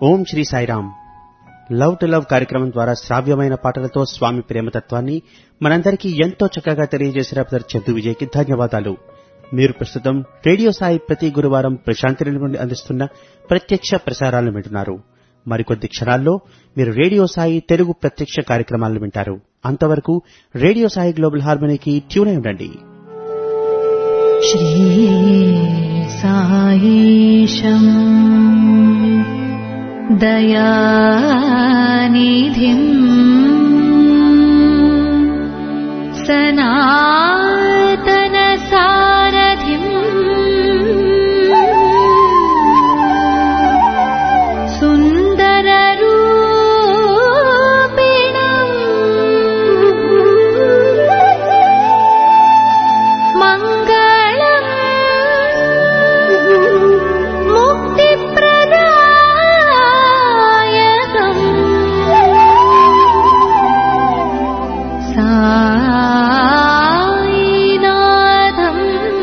Om Shri Sairam love to love కార్యక్రమం ద్వారా శ్రావ్యమైన పాటలతో స్వామి ప్రేమతత్వాన్ని మనందరికీ ఎంతో చక్కగా తెలియజేసిన బ్రదర్ చందు విజయ్కి ధన్యవాదాలు మీరు ప్రస్తుతం రేడియో సాయి ప్రతి గురువారం ప్రశాంతి నుండి అందిస్తున్న ప్రత్యక్ష ప్రసారాలను వింటున్నారు మరికొద్ది క్షణాల్లో మీరు రేడియో సాయి తెలుగు ప్రత్యక్ష కార్యక్రమాలను వింటారు అంతవరకు రేడియో సాయి గ్లోబల్ హార్మనీకి ట్యూన్ అయి ఉండండి श्रीसायीशम् दयानिधिम् सनातनसारथिम् सुन्दररूपिणम् मङ्गलम् मुक्तिप्रदायकम् सायिनाथम्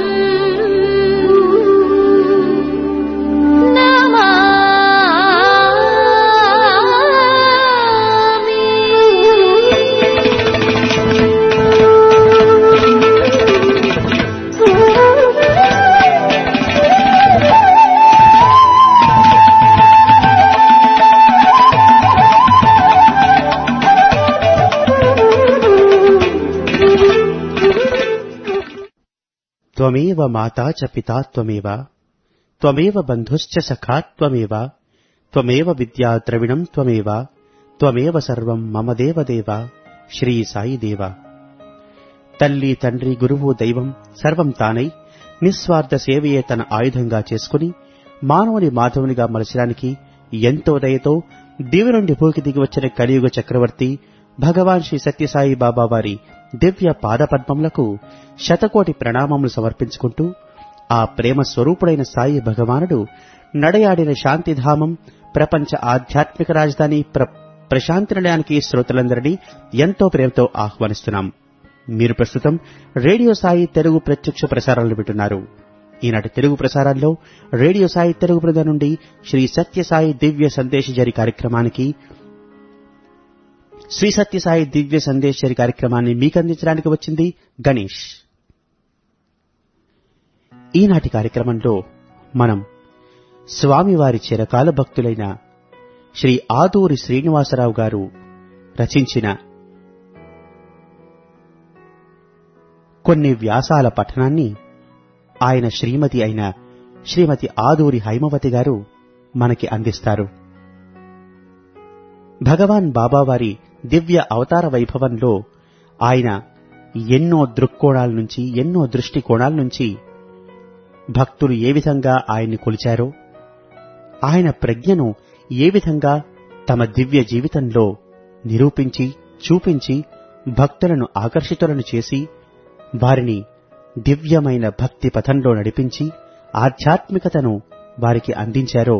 త్వమేవ మాతా చ పితా త్వమేవ త్వమేవ బంధుశ్చ సఖా త్వమేవ త్వమేవ విద్యా ద్రవిణం త్వమేవ త్వమేవ సర్వం మమ దేవదేవ శ్రీ సాయి దేవ తల్లి తండ్రి గురువు దైవం సర్వం తానై నిస్వార్థ సేవయే తన ఆయుధంగా చేసుకుని మానవుని మాధవునిగా మలచడానికి ఎంతో దయతో దివి నుండి భూకి దిగి వచ్చిన కలియుగ చక్రవర్తి భగవాన్ శ్రీ సత్యసాయి బాబా వారి దివ్య పాదపద్మములకు శతకోటి ప్రణామములు సమర్పించుకుంటూ ఆ ప్రేమ స్వరూపుడైన సాయి భగవానుడు నడయాడిన శాంతిధామం ప్రపంచ ఆధ్యాత్మిక రాజధాని ప్ర ప్రశాంతి నిలయానికి శ్రోతలందరినీ ఎంతో ప్రేమతో ఆహ్వానిస్తున్నాం మీరు ప్రస్తుతం రేడియో సాయి తెలుగు ప్రత్యక్ష ప్రసారాలు వింటున్నారు ఈనాటి తెలుగు ప్రసారాల్లో రేడియో సాయి తెలుగు బృందం నుండి శ్రీ సత్యసాయి దివ్య సందేశజరి కార్యక్రమానికి శ్రీ సత్యసాయి దివ్య సందేశరి కార్యక్రమాన్ని మీకు అందించడానికి వచ్చింది గణేష్ ఈనాటి కార్యక్రమంలో మనం స్వామివారి చిరకాల భక్తులైన శ్రీ ఆదూరి శ్రీనివాసరావు గారు రచించిన కొన్ని వ్యాసాల పఠనాన్ని ఆయన శ్రీమతి అయిన శ్రీమతి ఆదూరి హైమవతి గారు మనకి అందిస్తారు భగవాన్ బాబావారి దివ్య అవతార వైభవంలో ఆయన ఎన్నో దృక్కోణాల నుంచి ఎన్నో దృష్టికోణాల నుంచి భక్తులు ఏ విధంగా ఆయన్ని కొలిచారో ఆయన ప్రజ్ఞను ఏ విధంగా తమ దివ్య జీవితంలో నిరూపించి చూపించి భక్తులను ఆకర్షితులను చేసి వారిని దివ్యమైన భక్తి పథంలో నడిపించి ఆధ్యాత్మికతను వారికి అందించారో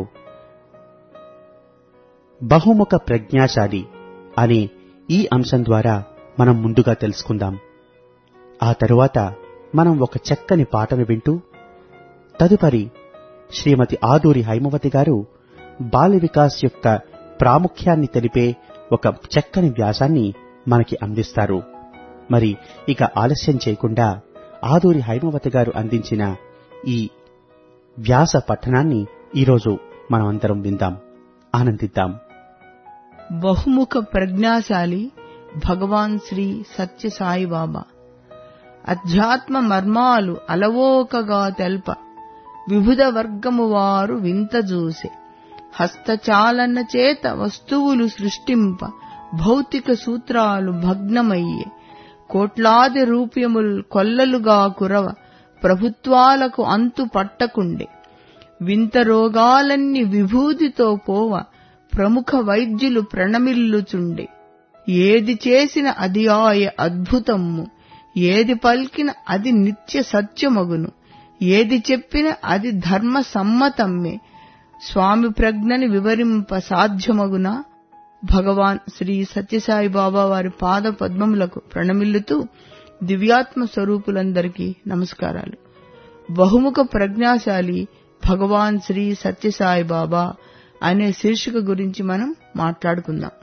బహుముఖ ప్రజ్ఞాశాలి అనే ఈ అంశం ద్వారా మనం ముందుగా తెలుసుకుందాం ఆ తరువాత మనం ఒక చక్కని పాటను వింటూ తదుపరి శ్రీమతి ఆదూరి హైమవతి గారు బాల వికాస్ యొక్క ప్రాముఖ్యాన్ని తెలిపే ఒక చక్కని వ్యాసాన్ని మనకి అందిస్తారు మరి ఇక ఆలస్యం చేయకుండా ఆదూరి హైమవతి గారు అందించిన ఈ వ్యాస పఠనాన్ని ఈరోజు మనం అందరం విందాం ఆనందిద్దాం బహుముఖ ప్రజ్ఞాశాలి భగవాన్ శ్రీ సత్య సాయిబాబా అధ్యాత్మ మర్మాలు అలవోకగా తెల్ప వివిధ వర్గము వారు వింత చూసే హస్తచాలన చేత వస్తువులు సృష్టింప భౌతిక సూత్రాలు భగ్నమయ్యే కోట్లాది రూప్యముల్ కొల్లలుగా కురవ ప్రభుత్వాలకు అంతు పట్టకుండే వింత రోగాలన్నీ విభూతితో పోవ ప్రముఖ వైద్యులు ప్రణమిల్లుచుండే ఏది చేసిన అది ఆయ అద్భుతమ్ము ఏది పల్కిన అది నిత్య సత్యమగును ఏది చెప్పిన అది ధర్మ సమ్మతమ్మే స్వామి ప్రజ్ఞని వివరింప సాధ్యమగునా భగవాన్ శ్రీ సత్యసాయి బాబా వారి పాద పద్మములకు ప్రణమిల్లుతూ దివ్యాత్మ స్వరూపులందరికీ నమస్కారాలు బహుముఖ ప్రజ్ఞాశాలి భగవాన్ శ్రీ సత్యసాయి బాబా అనే శీర్షిక గురించి మనం మాట్లాడుకుందాం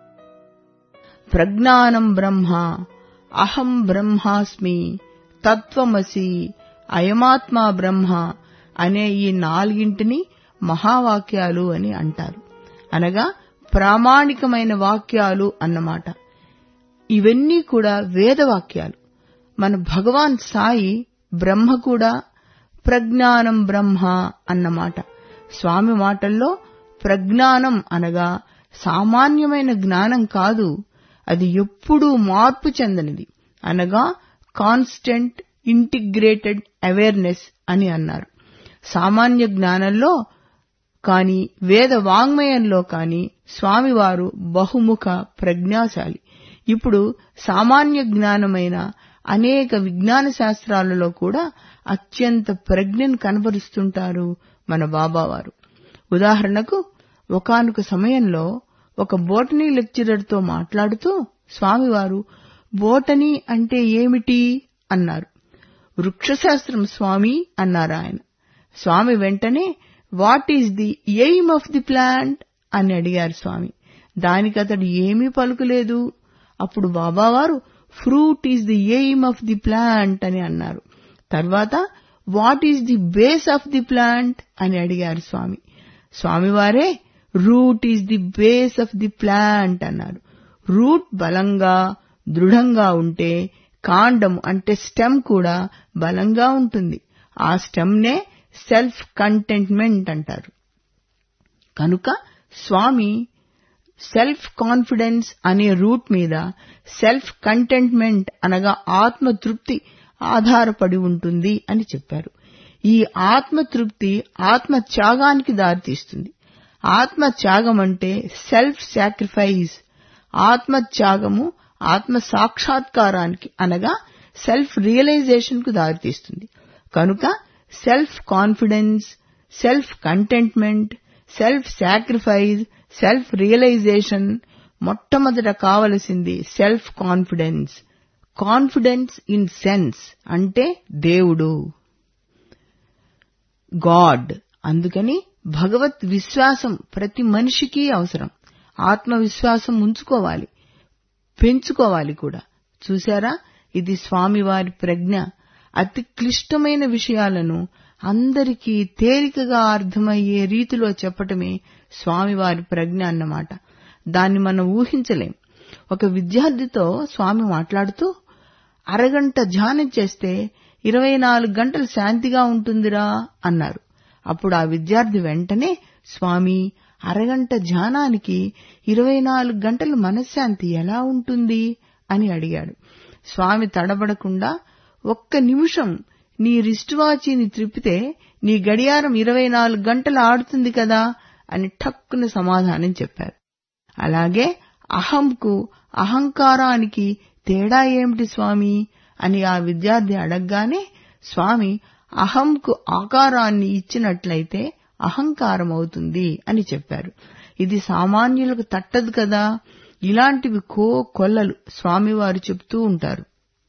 ప్రజ్ఞానం బ్రహ్మ అహం బ్రహ్మాస్మి తత్వమసి అయమాత్మా బ్రహ్మ అనే ఈ నాలుగింటిని మహావాక్యాలు అని అంటారు అనగా ప్రామాణికమైన వాక్యాలు అన్నమాట ఇవన్నీ కూడా వేదవాక్యాలు మన భగవాన్ సాయి బ్రహ్మ కూడా ప్రజ్ఞానం బ్రహ్మ అన్నమాట స్వామి మాటల్లో ప్రజ్ఞానం అనగా సామాన్యమైన జ్ఞానం కాదు అది ఎప్పుడూ మార్పు చెందనిది అనగా కాన్స్టెంట్ ఇంటిగ్రేటెడ్ అవేర్నెస్ అని అన్నారు సామాన్య జ్ఞానంలో కాని వేద వాంగ్మయంలో కాని స్వామివారు బహుముఖ ప్రజ్ఞాశాలి ఇప్పుడు సామాన్య జ్ఞానమైన అనేక విజ్ఞాన శాస్త్రాలలో కూడా అత్యంత ప్రజ్ఞను కనబరుస్తుంటారు మన బాబావారు ఉదాహరణకు ఒకానొక సమయంలో ఒక బోటనీ లెక్చరర్తో మాట్లాడుతూ స్వామివారు బోటనీ అంటే ఏమిటి అన్నారు వృక్షశాస్త్రం స్వామి అన్నారు ఆయన స్వామి వెంటనే what is the aim of the plant అని అడిగారు స్వామి దానికి అతడు ఏమీ పలుకులేదు అప్పుడు బాబావారు fruit is the aim of the plant అని అన్నారు తర్వాత what is the base of the plant అని అడిగారు స్వామి స్వామివారే root is the base of the plant అన్నారు రూట్ బలంగా దృఢంగా ఉంటే కాండం అంటే స్టెమ్ కూడా బలంగా ఉంటుంది ఆ స్టెమ్నే సెల్ఫ్ కంటెంట్మెంట్ అంటారు కనుక స్వామి సెల్ఫ్ కాన్ఫిడెన్స్ అనే రూట్ మీద సెల్ఫ్ కంటెంట్మెంట్ అనగా ఆత్మతృప్తి ఆధారపడి ఉంటుంది అని చెప్పారు ఈ ఆత్మతృప్తి ఆత్మ త్యాగానికి దారితీస్తుంది ఆత్మ త్యాగం అంటే సెల్ఫ్ సాక్రిఫైస్ ఆత్మ త్యాగము ఆత్మ సాక్షాత్కారానికి అనగా సెల్ఫ్ రియలైజేషన్ కు దారితీస్తుంది కనుక self confidence self contentment self sacrifice self realization మొట్టమొదట కావలసింది self confidence confidence in sense అంటే దేవుడు గాడ్ అందుకని భగవత్ విశ్వాసం ప్రతి మనిషికి అవసరం ఆత్మవిశ్వాసం ఉంచుకోవాలి పెంచుకోవాలి కూడా చూశారా ఇది స్వామివారి ప్రజ్ఞ అతి క్లిష్టమైన విషయాలను అందరికీ తేలికగా అర్థమయ్యే రీతిలో చెప్పటమే స్వామివారి ప్రజ్ఞ అన్నమాట దాన్ని మనం ఊహించలేం ఒక విద్యార్థితో స్వామి మాట్లాడుతూ అరగంట ధ్యానం చేస్తే ఇరవై నాలుగు గంటలు శాంతిగా ఉంటుందిరా అన్నారు అప్పుడు ఆ విద్యార్థి వెంటనే స్వామి అరగంట ధ్యానానికి ఇరవై నాలుగు గంటలు మనశ్శాంతి ఎలా ఉంటుంది అని అడిగాడు స్వామి తడబడకుండా ఒక్క నిమిషం నీ రిస్ట్ వాచీని త్రిప్పితే నీ గడియారం ఇరవై నాలుగు గంటలు ఆడుతుంది కదా అని ఠక్కున సమాధానం చెప్పారు అలాగే అహంకు అహంకారానికి తేడా ఏమిటి స్వామి అని ఆ విద్యార్థి అడగగానే స్వామి అహంకు ఆకారాన్ని ఇచ్చినట్లయితే అహంకారం అవుతుంది అని చెప్పారు ఇది సామాన్యులకు తట్టదు కదా ఇలాంటివి కో కొల్లలు స్వామివారు చెప్తూ ఉంటారు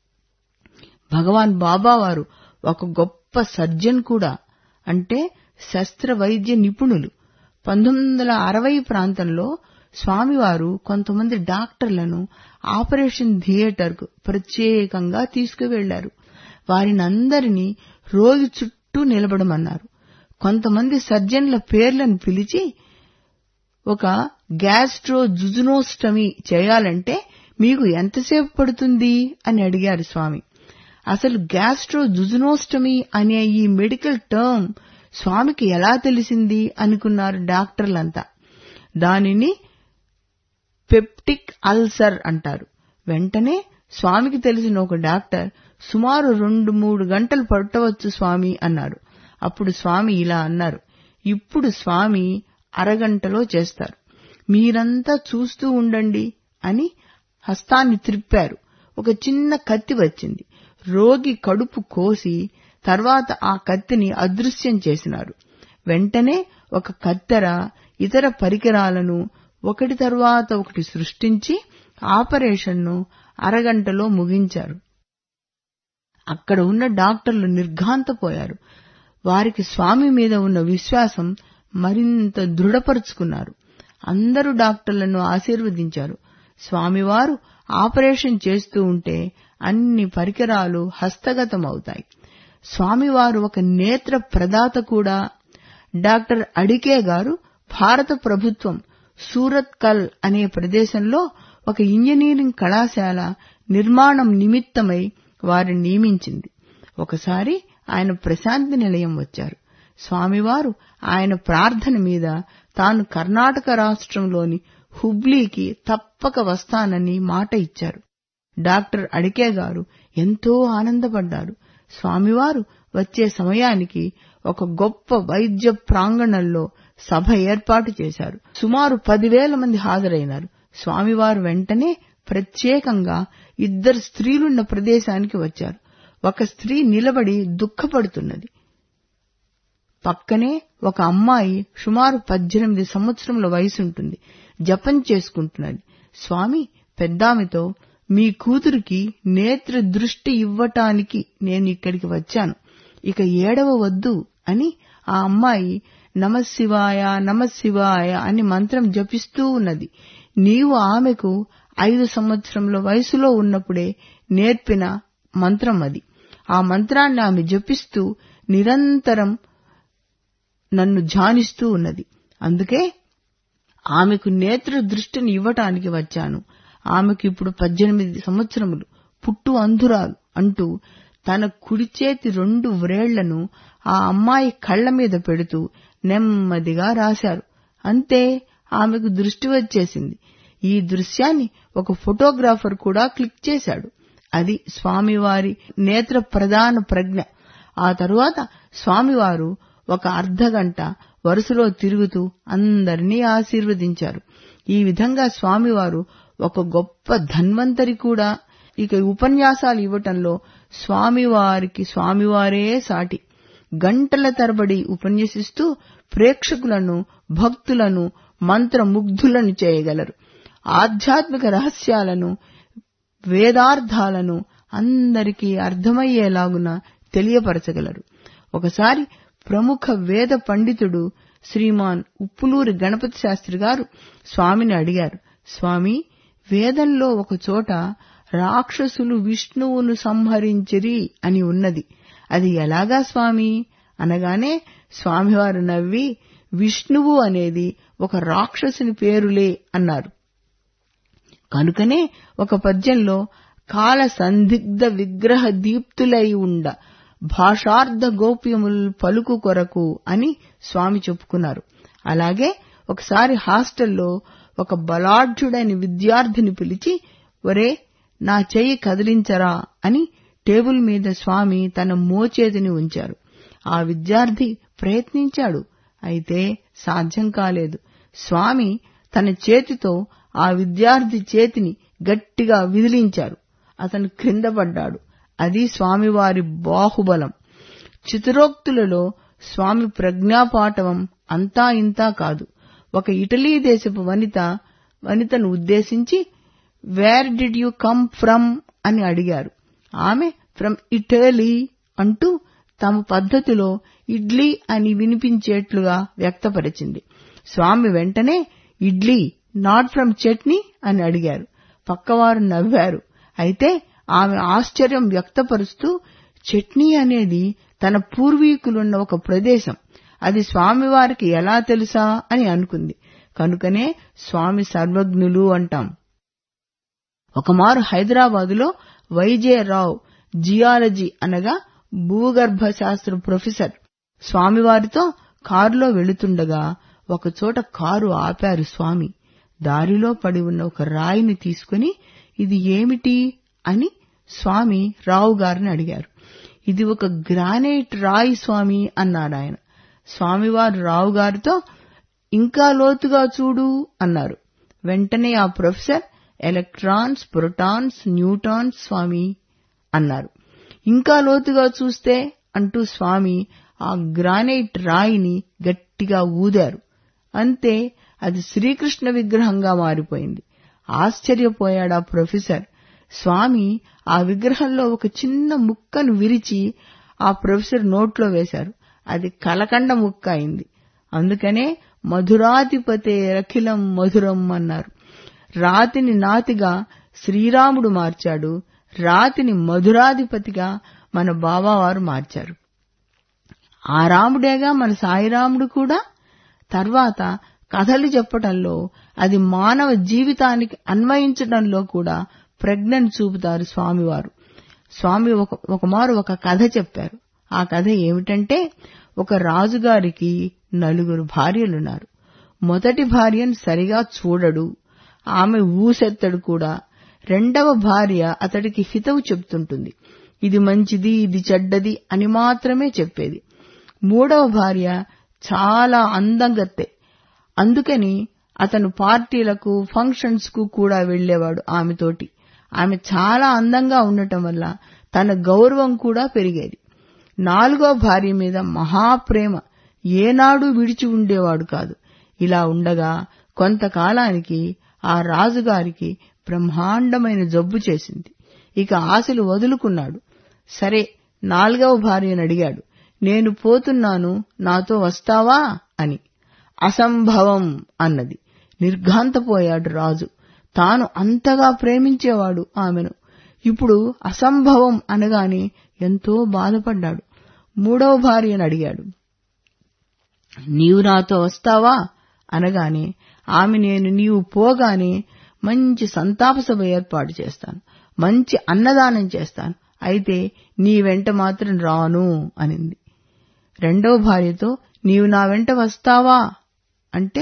భగవాన్ బాబావారు ఒక గొప్ప సర్జన్ కూడా అంటే శస్త్ర వైద్య నిపుణులు పంతొమ్మిది వందల అరవై ప్రాంతంలో స్వామివారు కొంతమంది డాక్టర్లను ఆపరేషన్ థియేటర్కు ప్రత్యేకంగా తీసుకువెళ్లారు వారినందరినీ రోగి చుట్టూ నిలబడమన్నారు కొంతమంది సర్జన్ల పేర్లను పిలిచి ఒక గ్యాస్ట్రో జుజునోస్టమీ చేయాలంటే మీకు ఎంతసేపు పడుతుంది అని అడిగారు స్వామి అసలు గ్యాస్ట్రో జుజునోస్టమీ అనే ఈ మెడికల్ టర్మ్ స్వామికి ఎలా తెలిసింది అనుకున్నారు డాక్టర్లంతా దానిని పెప్టిక్ అల్సర్ అంటారు వెంటనే స్వామికి తెలిసిన ఒక డాక్టర్ సుమారు రెండు మూడు గంటలు పట్టవచ్చు స్వామి అన్నారు అప్పుడు స్వామి ఇలా అన్నారు ఇప్పుడు స్వామి అరగంటలో చేస్తారు మీరంతా చూస్తూ ఉండండి అని హస్తాన్ని త్రిప్పారు ఒక చిన్న కత్తి వచ్చింది రోగి కడుపు కోసి తర్వాత ఆ కత్తిని అదృశ్యం చేసినారు వెంటనే ఒక కత్తెర ఇతర పరికరాలను ఒకటి తర్వాత ఒకటి సృష్టించి ఆపరేషన్ను అరగంటలో ముగించారు అక్కడ ఉన్న డాక్టర్లు నిర్ఘాంతపోయారు వారికి స్వామి మీద ఉన్న విశ్వాసం మరింత దృఢపరుచుకున్నారు అందరూ డాక్టర్లను ఆశీర్వదించారు స్వామివారు ఆపరేషన్ చేస్తూ ఉంటే అన్ని పరికరాలు హస్తగతమవుతాయి స్వామివారు ఒక నేత్ర ప్రదాత కూడా డాక్టర్ అడికే గారు భారత ప్రభుత్వం సూరత్ కల్ అనే ప్రదేశంలో ఒక ఇంజనీరింగ్ కళాశాల నిర్మాణం నిమిత్తమై వారిని నియమించింది ఒకసారి ఆయన ప్రశాంతి నిలయం వచ్చారు స్వామివారు ఆయన ప్రార్థన మీద తాను కర్ణాటక రాష్ట్రంలోని హుబ్లీకి తప్పక వస్తానని మాట ఇచ్చారు డాక్టర్ అడికే గారు ఎంతో ఆనందపడ్డారు స్వామివారు వచ్చే సమయానికి ఒక గొప్ప వైద్య ప్రాంగణంలో సభ ఏర్పాటు చేశారు సుమారు పదివేల మంది హాజరైనారు స్వామివారు వెంటనే ప్రత్యేకంగా ఇద్దరు స్త్రీలున్న ప్రదేశానికి వచ్చారు ఒక స్త్రీ నిలబడి దుఃఖపడుతున్నది పక్కనే ఒక అమ్మాయి సుమారు పద్దెనిమిది సంవత్సరముల వయసుంటుంది జపం చేసుకుంటున్నది స్వామి పెద్దామితో మీ కూతురికి నేత్ర దృష్టి ఇవ్వటానికి నేను ఇక్కడికి వచ్చాను ఇక ఏడవ వద్దు అని ఆ అమ్మాయి నమశివాయ నమశివాయ అని మంత్రం జపిస్తూ ఉన్నది నీవు ఆమెకు ఐదు సంవత్సరముల వయసులో ఉన్నప్పుడే నేర్పిన మంత్రం అది ఆ మంత్రాన్ని ఆమె జపిస్తూ నిరంతరం నన్ను ధ్యానిస్తూ ఉన్నది అందుకే ఆమెకు నేత్ర దృష్టిని ఇవ్వటానికి వచ్చాను ఆమెకు ఇప్పుడు పద్దెనిమిది సంవత్సరములు పుట్టు అంధురాలు అంటూ తన కుడి చేతి రెండు వ్రేళ్లను ఆ అమ్మాయి కళ్ల మీద పెడుతూ నెమ్మదిగా రాశారు అంతే ఆమెకు దృష్టి వచ్చేసింది ఈ దృశ్యాన్ని ఒక ఫోటోగ్రాఫర్ కూడా క్లిక్ చేశాడు అది స్వామివారి నేత్ర ప్రధాన ప్రజ్ఞ ఆ తరువాత స్వామివారు ఒక అర్ధగంట వరుసలో తిరుగుతూ అందరినీ ఆశీర్వదించారు ఈ విధంగా స్వామివారు ఒక గొప్ప ధన్వంతరి కూడా ఇక ఉపన్యాసాలు ఇవ్వటంలో స్వామివారికి స్వామివారే సాటి గంటల తరబడి ఉపన్యసిస్తూ ప్రేక్షకులను భక్తులను మంత్రముగ్ధులను చేయగలరు ఆధ్యాత్మిక రహస్యాలను వేదార్థాలను అందరికీ అర్థమయ్యేలాగున తెలియపరచగలరు ఒకసారి ప్రముఖ వేద పండితుడు శ్రీమాన్ ఉప్పులూరి గణపతి శాస్త్రి గారు స్వామిని అడిగారు స్వామి వేదంలో ఒక చోట రాక్షసులు విష్ణువును సంహరించిరి అని ఉన్నది అది ఎలాగా స్వామి అనగానే స్వామివారు నవ్వి విష్ణువు అనేది ఒక రాక్షసుని పేరులే అన్నారు కనుకనే ఒక పద్యంలో కాల సందిగ్ధ విగ్రహ దీప్తులై ఉండ భాషార్థ గోప్యముల్ పలుకు కొరకు అని స్వామి చెప్పుకున్నారు అలాగే ఒకసారి హాస్టల్లో ఒక బలాఢ్యుడైన విద్యార్థిని పిలిచి ఒరే నా చెయ్యి కదిలించరా అని టేబుల్ మీద స్వామి తన మోచేతిని ఉంచారు ఆ విద్యార్థి ప్రయత్నించాడు అయితే సాధ్యం కాలేదు స్వామి తన చేతితో ఆ విద్యార్థి చేతిని గట్టిగా విదిలించారు అతను క్రింద పడ్డాడు అది స్వామివారి బాహుబలం చితురోక్తులలో స్వామి ప్రజ్ఞాపాఠవం అంతా ఇంతా కాదు ఒక ఇటలీ దేశపు వనిత వనితను ఉద్దేశించి where did you come from అని అడిగారు ఆమె ఫ్రమ్ ఇటలీ అంటూ తమ పద్ధతిలో ఇడ్లీ అని వినిపించేట్లుగా వ్యక్తపరిచింది స్వామి వెంటనే ఇడ్లీ నాట్ ఫ్రమ్ చట్నీ అని అడిగారు పక్కవారు నవ్వారు అయితే ఆమె ఆశ్చర్యం వ్యక్తపరుస్తూ చట్నీ అనేది తన పూర్వీకులున్న ఒక ప్రదేశం అది స్వామివారికి ఎలా తెలుసా అని అనుకుంది కనుకనే స్వామి సర్వజ్ఞులు అంటాం ఒకమారు హైదరాబాదులో వైజే రావు జియాలజీ అనగా భూగర్భ శాస్త్ర ప్రొఫెసర్ స్వామివారితో కారులో వెళుతుండగా ఒకచోట కారు ఆపారు స్వామి దారిలో పడి ఉన్న ఒక రాయిని తీసుకుని ఇది ఏమిటి అని స్వామి రావు గారిని అడిగారు ఇది ఒక గ్రానైట్ రాయి స్వామి అన్నాడు ఆయన స్వామివారు రావు గారితో ఇంకా లోతుగా చూడు అన్నారు వెంటనే ఆ professor electrons protons neutrons Swami అన్నారు ఇంకా లోతుగా చూస్తే అంటూ స్వామి ఆ గ్రానైట్ రాయిని గట్టిగా ఊదారు అంతే అది శ్రీకృష్ణ విగ్రహంగా మారిపోయింది ఆశ్చర్యపోయాడు ఆ ప్రొఫెసర్ స్వామి ఆ విగ్రహంలో ఒక చిన్న ముక్కను విరిచి ఆ ప్రొఫెసర్ నోట్లో వేశారు అది కలకండ ముక్క అయింది అందుకనే మధురాధిపతే రఖిలం మధురం అన్నారు రాతిని నాతిగా శ్రీరాముడు మార్చాడు రాతిని మధురాధిపతిగా మన బాబావారు మార్చారు ఆ రాముడేగా మన సాయిరాముడు కూడా తర్వాత కథలు చెప్పటంలో అది మానవ జీవితానికి అన్వయించడంలో కూడా ప్రజ్ఞను చూపుతారు స్వామివారు స్వామి ఒక ఒకమారు ఒక కథ చెప్పారు ఆ కథ ఏమిటంటే ఒక రాజుగారికి నలుగురు భార్యలున్నారు మొదటి భార్యను సరిగా చూడడు ఆమె ఊసెత్తడు కూడా రెండవ భార్య అతడికి హితవు చెప్తుంటుంది ఇది మంచిది ఇది చెడ్డది అని మాత్రమే చెప్పేది మూడవ భార్య చాలా అందంగత్తె అందుకని అతను పార్టీలకు ఫంక్షన్స్ కు కూడా వెళ్లేవాడు ఆమెతోటి ఆమె చాలా అందంగా ఉండటం వల్ల తన గౌరవం కూడా పెరిగేది నాలుగో భార్య మీద మహాప్రేమ ఏనాడు విడిచి ఉండేవాడు కాదు ఇలా ఉండగా కొంతకాలానికి ఆ రాజుగారికి బ్రహ్మాండమైన జబ్బు చేసింది ఇక ఆశలు వదులుకున్నాడు సరే నాలుగవ భార్యను అడిగాడు నేను పోతున్నాను నాతో వస్తావా అని అసంభవం అన్నది నిర్ఘాంతపోయాడు రాజు తాను అంతగా ప్రేమించేవాడు ఆమెను ఇప్పుడు అసంభవం అనగానే ఎంతో బాధపడ్డాడు మూడవ భార్యను అడిగాడు నీవు నాతో వస్తావా అనగానే ఆమె నేను నీవు పోగానే మంచి సంతాప సభ ఏర్పాటు చేస్తాను మంచి అన్నదానం చేస్తాను అయితే నీ వెంట మాత్రం రాను అనింది రెండవ భార్యతో నీవు నా వెంట వస్తావా అంటే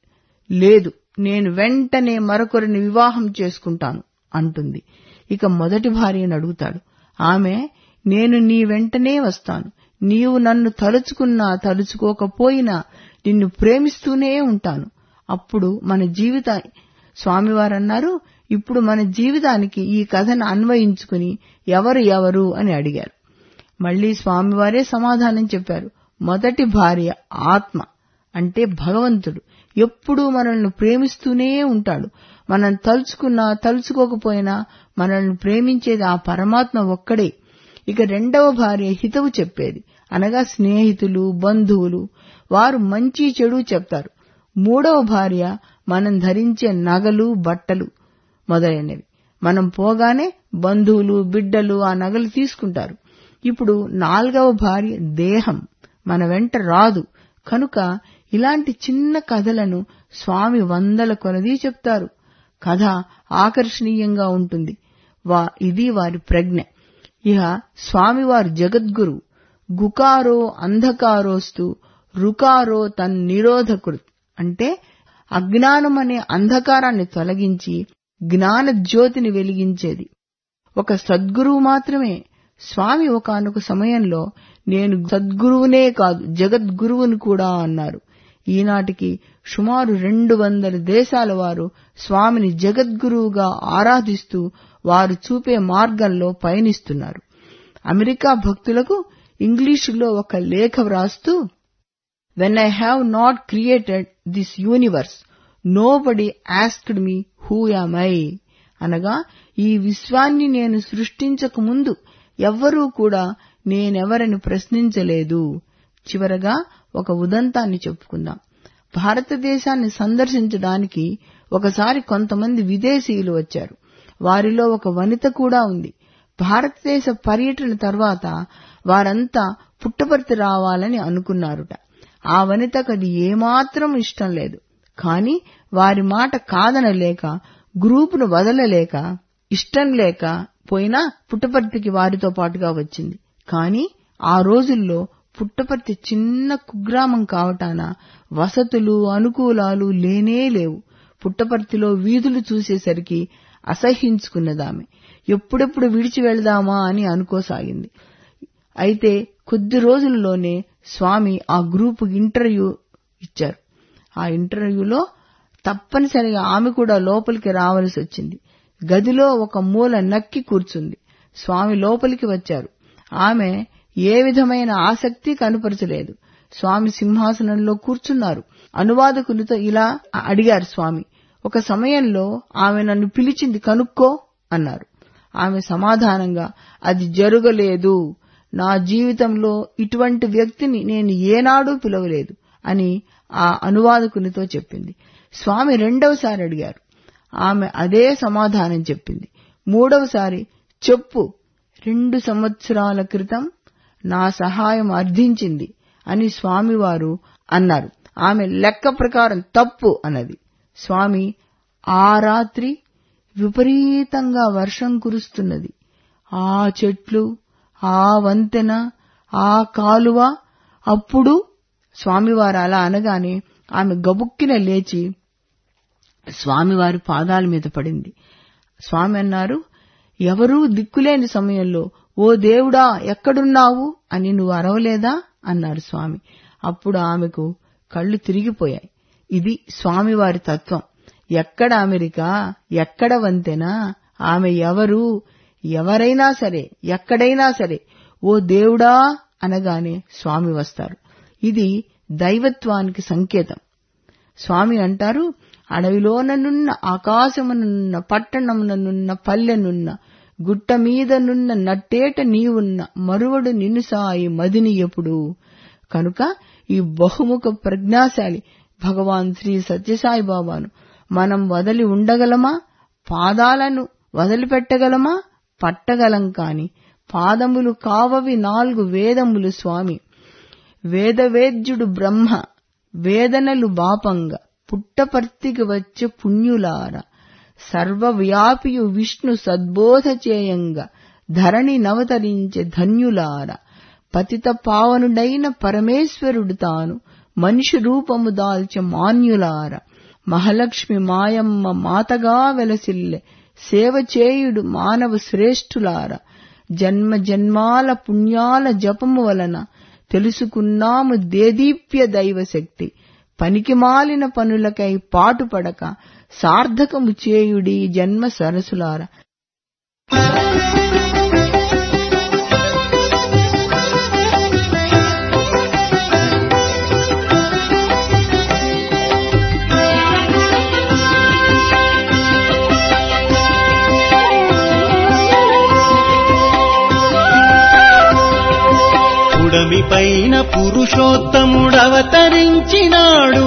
లేదు నేను వెంటనే మరొకరిని వివాహం చేసుకుంటాను అంటుంది ఇక మొదటి భార్యను అడుగుతాడు ఆమె నేను నీ వెంటనే వస్తాను నీవు నన్ను తలుచుకున్నా తలుచుకోకపోయినా నిన్ను ప్రేమిస్తూనే ఉంటాను అప్పుడు మన జీవిత స్వామివారన్నారు ఇప్పుడు మన జీవితానికి ఈ కథను అన్వయించుకుని ఎవరు ఎవరు అని అడిగారు మళ్లీ స్వామివారే సమాధానం చెప్పారు మొదటి భార్య ఆత్మ అంటే భగవంతుడు ఎప్పుడూ మనల్ని ప్రేమిస్తూనే ఉంటాడు మనం తలుచుకున్నా తలుచుకోకపోయినా మనల్ని ప్రేమించేది ఆ పరమాత్మ ఒక్కడే ఇక రెండవ భార్య హితవు చెప్పేది అనగా స్నేహితులు బంధువులు వారు మంచి చెడు చెప్తారు మూడవ భార్య మనం ధరించే నగలు బట్టలు మొదలైనవి మనం పోగానే బంధువులు బిడ్డలు ఆ నగలు తీసుకుంటారు ఇప్పుడు నాలుగవ భార్య దేహం మన వెంట రాదు కనుక ఇలాంటి చిన్న కథలను స్వామి వందల కొలది చెప్తారు కథ ఆకర్షణీయంగా ఉంటుంది వా ఇది వారి ప్రజ్ఞ ఇహ స్వామివారు జగద్గురు గుకారో అంధకారోస్తు రుకారో తన్నిరోధకుడు అంటే అజ్ఞానం అనే అంధకారాన్ని తొలగించి జ్ఞాన జ్యోతిని వెలిగించేది ఒక సద్గురువు మాత్రమే స్వామి ఒకనొక సమయంలో నేను సద్గురువునే కాదు జగద్గురువుని కూడా అన్నారు ఈనాటికి సుమారు రెండు వందల దేశాల వారు స్వామిని జగద్గురువుగా ఆరాధిస్తూ వారు చూపే మార్గంలో పయనిస్తున్నారు అమెరికా భక్తులకు ఇంగ్లీషులో ఒక లేఖ వ్రాస్తూ when I have not created this universe nobody asked me who am I అనగా ఈ విశ్వాన్ని నేను సృష్టించక ముందు ఎవ్వరూ కూడా నేనెవరని ప్రశ్నించలేదు చివరగా ఒక ఉదంతాన్ని చెప్పుకుందాం భారతదేశాన్ని సందర్శించడానికి ఒకసారి కొంతమంది విదేశీయులు వచ్చారు వారిలో ఒక వనిత కూడా ఉంది భారతదేశ పర్యటన తర్వాత వారంతా పుట్టపర్తి రావాలని అనుకున్నారుట ఆ వనితకు అది ఏమాత్రం ఇష్టం లేదు కాని వారి మాట కాదనలేక గ్రూపును వదలలేక ఇష్టం లేక పోయినా పుట్టపర్తికి వారితో పాటుగా వచ్చింది కాని ఆ రోజుల్లో పుట్టపర్తి చిన్న కుగ్రామం కావటాన వసతులు అనుకూలాలు లేనే లేవు పుట్టపర్తిలో వీధులు చూసేసరికి అసహ్యించుకున్నదామె ఎప్పుడెప్పుడు విడిచి వెళదామా అని అనుకోసాగింది అయితే కొద్ది రోజుల్లోనే స్వామి ఆ గ్రూపు ఇంటర్వ్యూ ఇచ్చారు ఆ ఇంటర్వ్యూలో తప్పనిసరిగా ఆమె కూడా లోపలికి రావలసి వచ్చింది గదిలో ఒక మూల నక్కి కూర్చుంది స్వామి లోపలికి వచ్చారు ఆమె ఏ విధమైన ఆసక్తి కనుపరచలేదు స్వామి సింహాసనంలో కూర్చున్నారు అనువాదకునితో ఇలా అడిగారు స్వామి ఒక సమయంలో ఆమె నన్ను పిలిచింది కనుక్కో అన్నారు ఆమె సమాధానంగా అది జరగలేదు నా జీవితంలో ఇటువంటి వ్యక్తిని నేను ఏనాడూ పిలవలేదు అని ఆ అనువాదకునితో చెప్పింది స్వామి రెండవసారి అడిగారు ఆమె అదే సమాధానం చెప్పింది మూడవసారి చెప్పు రెండు సంవత్సరాల క్రితం నా సహాయం అర్థించింది అని స్వామివారు అన్నారు ఆమె లెక్క ప్రకారం తప్పు అన్నది స్వామి ఆ రాత్రి విపరీతంగా వర్షం కురుస్తున్నది ఆ చెట్లు ఆ వంతెన ఆ కాలువ అప్పుడు స్వామివారు అలా అనగానే ఆమె గబుక్కిన లేచి స్వామివారి పాదాల మీద పడింది స్వామి అన్నారు ఎవరూ దిక్కులేని సమయంలో ఓ దేవుడా ఎక్కడున్నావు అని నువ్వు అరవలేదా అన్నారు స్వామి అప్పుడు ఆమెకు కళ్ళు తిరిగిపోయాయి ఇది స్వామివారి తత్వం ఎక్కడ అమెరికా ఎక్కడ వంతెన ఆమె ఎవరు ఎవరైనా సరే ఎక్కడైనా సరే ఓ దేవుడా అనగానే స్వామి వస్తారు ఇది దైవత్వానికి సంకేతం స్వామి అంటారు అడవిలోననున్న ఆకాశమునున్న పట్టణముననున్న పల్లెనున్న గుట్ట మీదనున్న నట్టేట నీవున్న మరువడు నిన్ను సాయి మదిని ఎప్పుడు కనుక ఈ బహుముఖ ప్రజ్ఞాశాలి భగవాన్ శ్రీ సత్యసాయి బాబాను మనం వదలి ఉండగలమా పాదాలను వదిలిపెట్టగలమా పట్టగలం కాని పాదములు కావవి నాలుగు వేదములు స్వామి వేదవేద్యుడు బ్రహ్మ వేదనలు బాపంగా పుట్టపర్తికి వచ్చే పుణ్యులార సర్వవ్యాపియు విష్ణు సద్బోధ చేయంగా ధరణి నవతరించే ధన్యులార పతిత పావనుడైన పరమేశ్వరుడు తాను మనిషి రూపము దాల్చె మాన్యులార మహాలక్ష్మి మాయమ్మ మాతగా వెలసిల్లె సేవ చేయుడు మానవ శ్రేష్ఠులార జన్మ జన్మాల పుణ్యాల జపము వలన తెలుసుకున్నాము దేదీప్య దైవశక్తి పనికి మాలిన పనులకై పాటుపడక సార్థకము చేయుడి జన్మ సరసులార పుడమి పైన పురుషోత్తముడవతరించినాడు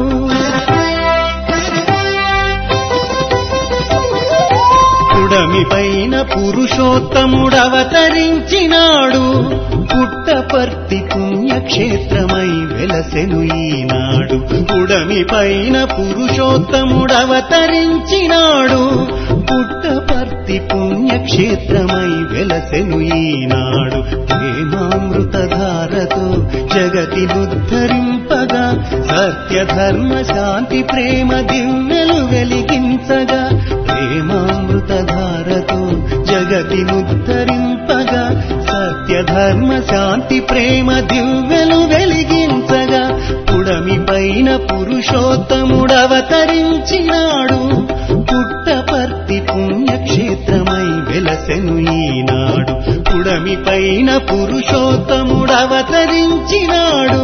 పుడమి పైన పురుషోత్తముడవతరించినాడు పుట్టపర్తి పుణ్యక్షేత్రమై వెలసెను ఈనాడు పుడమి పైన పురుషోత్తముడవతరించినాడు పుట్టపర్తి పుణ్యక్షేత్రమై వెలసెను ఈనాడు ప్రేమామృతధారతో జగతినుద్ధరింపగా సత్యధర్మ శాంతి ప్రేమ దివ్యలు వెలిగించగా ప్రేమామృతధారతో జగతినుద్ధరింపగా సత్యధర్మ శాంతి ప్రేమ దివ్యలు వెలిగించగా పుడమి పైన పురుషోత్తముడవతరించినాడు పుట్టపర్తి పుణ్యక్షేత్రమై వెలసెను ఈనాడు పుడమి పైన పురుషోత్తముడవతరించినాడు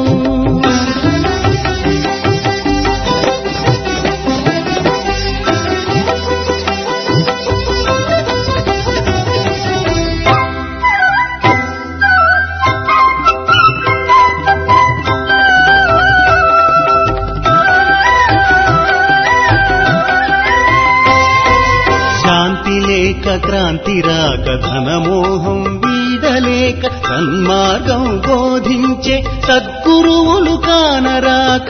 శాంతి లేక క్రాంతి రాక ధనమోహం వీడలేక సన్మార్గం బోధించే సద్గురువులు కానరాక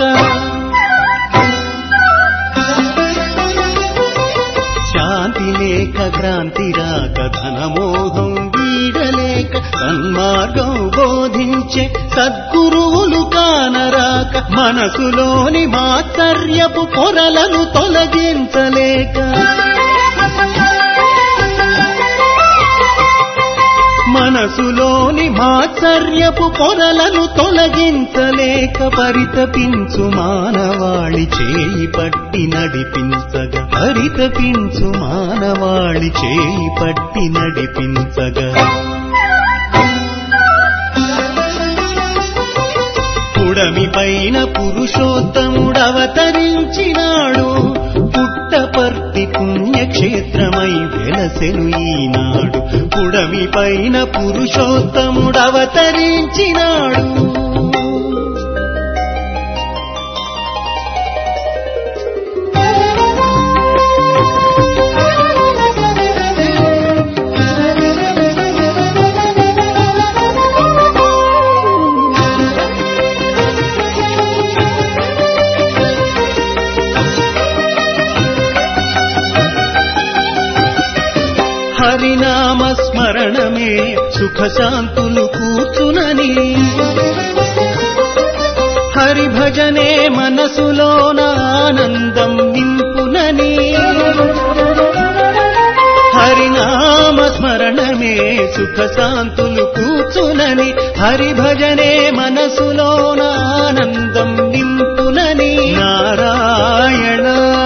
శాంతి లేక క్రాంతి రాక ధనమోహం వీడలేక సన్మార్గం బోధించే సద్గురువులు కానరాక మనసులోని మాత్సర్యపు పొరలను తొలగించలేక మనసులోని మాత్సర్యపు పొరలను తొలగించలేక పరితపించు మానవాళి చేయి పట్టి నడిపించగా పరితపించు మానవాళి చేయి పట్టి నడిపించగా పుడమి పైన పురుషోత్తముడవతరించినాడు పుట్టపర్తి పుణ్యక్షేత్రమై వెలసెను ఈనాడు పుడమి పైన పురుషోత్తముడవతరించినాడు హరినామస్మరణమే సుఖశాంతులు కూర్చునని హరి భజనే మనసులోన ఆనందం నింపునని హరినామ స్మరణమే సుఖశాంతులు కూర్చునని హరి భజనే మనసులోన ఆనందం నింపునని నారాయణ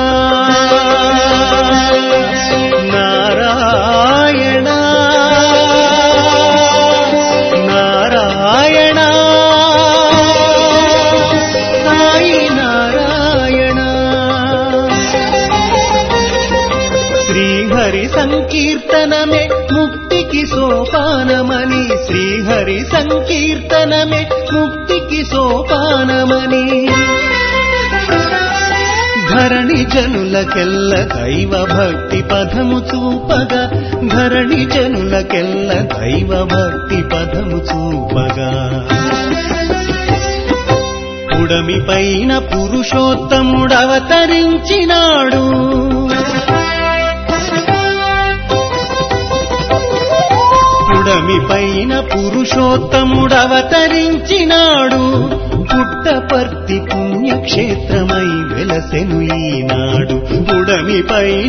నారాయణ నారాయణ సాయి నారాయణ శ్రీహరి సంకీర్తనమే ముక్తికి సోపానమని శ్రీహరి సంకీర్తనమే ముక్తికి సోపానమని ధరణి జనులకెల్ల దైవ భక్తి పదము చూపగా ధరణి జనులకెల్ల దైవ భక్తి పదము చూపగా పుడమి పైన పురుషోత్తముడవతరించినాడు పుడమి పైన పురుషోత్తముడవతరించినాడు పుట్టపర్తి పుణ్యక్షేత్రమై వెలసెను ఈనాడు పుడమి పైన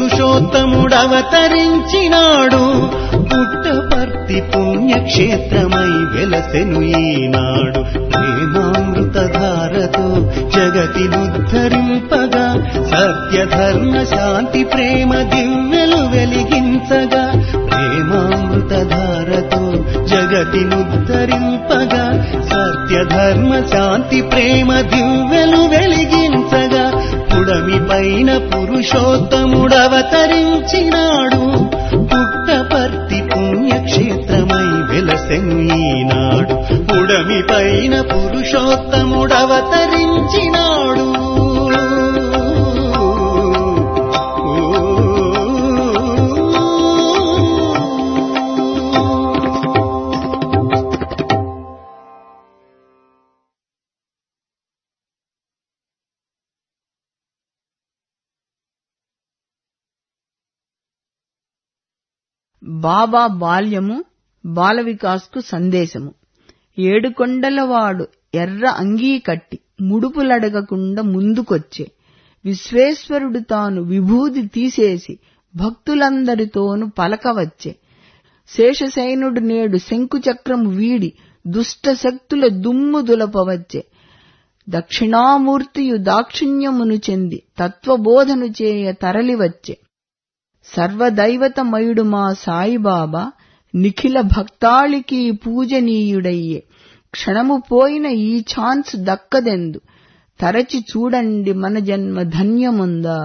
పురుషోత్తముడవతరించినాడు పుట్టపర్తి పుణ్యక్షేత్రమై వెలసెను ఈనాడు ప్రేమామృతధారతో జగతినుద్ధరింపగా సత్యధర్మ శాంతి ప్రేమ దివ్యలు వెలిగించగా ప్రేమామృతధారతో జగతినుద్ధరింపగా సత్యధర్మ శాంతి ప్రేమ దివ్యలు వెలిగించగా పుడమి పైన పురుషోత్తముడవతరించినాడు పుట్టపర్తి పుణ్యక్షేత్రమై వెలసెను ఈనాడు పుడమి పైన పురుషోత్తముడవతరించినాడు బాబా బాల్యము బాల వికాస్కు సందేశము ఏడుకొండలవాడు ఎర్ర అంగీ కట్టి ముడుపులడగకుండా ముందుకొచ్చే విశ్వేశ్వరుడు తాను విభూది తీసేసి భక్తులందరితోను పలకవచ్చే శేషశయనుడు నేడు శంకుచక్రము వీడి దుష్ట శక్తుల దుమ్ము దులపవచ్చే దక్షిణామూర్తియు దాక్షిణ్యమును చెంది తత్వబోధను చేయ తరలివచ్చే సర్వదైవతమయుడు మా సాయిబాబా నిఖిల భక్తాళికి పూజనీయుడయ్యే క్షణము పోయిన ఈ ఛాన్స్ దక్కదెందు తరచి చూడండి మన జన్మ ధన్యముందా